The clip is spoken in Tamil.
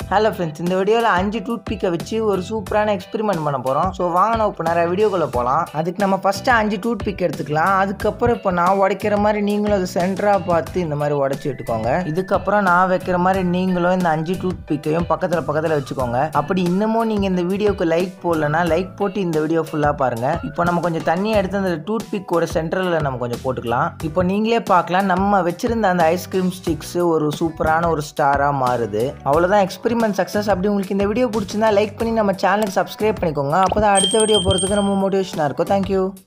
ஹலோ ஃப்ரெண்ட்ஸ் இந்த வீடியோவில் அஞ்சு டூத் பிக்கை வச்சு ஒரு சூப்பரான எக்ஸ்பெரிமெண்ட் பண்ண போகிறோம் ஸோ வாங்க நான் இப்போ நிறைய வீடியோக்குள்ளே போகலாம் அதுக்கு நம்ம ஃபஸ்ட்டு அஞ்சு டூத் பிக் எடுத்துக்கலாம் அதுக்கப்புறம் இப்போ நான் உடைக்கிற மாதிரி நீங்களும் அதை சென்டராக பார்த்து இந்த மாதிரி உடச்சி விட்டுக்கோங்க இதுக்கப்புறம் நான் வைக்கிற மாதிரி நீங்களும் இந்த அஞ்சு டூத் பிக்கையும் பக்கத்தில் பக்கத்தில் வச்சுக்கோங்க அப்படி இன்னமும் நீங்கள் இந்த வீடியோக்கு லைக் போடலன்னா லைக் போட்டு இந்த வீடியோ ஃபுல்லாக பாருங்கள் இப்போ நம்ம கொஞ்சம் தண்ணியை எடுத்து அந்த டூத் பிக்கோட சென்டரில் நம்ம கொஞ்சம் போட்டுக்கலாம் இப்போ நீங்களே பார்க்கலாம் நம்ம வச்சிருந்த அந்த ஐஸ்கிரீம் ஸ்டிக்ஸ் ஒரு சூப்பரான ஒரு ஸ்டாராக மாறுது அவ்வளோதான் எக்ஸ்பெரிமெண்ட் சக்ஸஸ் அப்படி உங்களுக்கு இந்த வீடியோ பிடிச்சிருந்தா லைக் பண்ணி நம்ம சேனலுக்கு சப்ஸ்கிரைப் பண்ணிக்கோங்க அப்போ தான் அடுத்த வீடியோ போகிறதுக்கு ரொம்ப மோட்டிவேஷனாக இருக்கும் தேங்க்யூ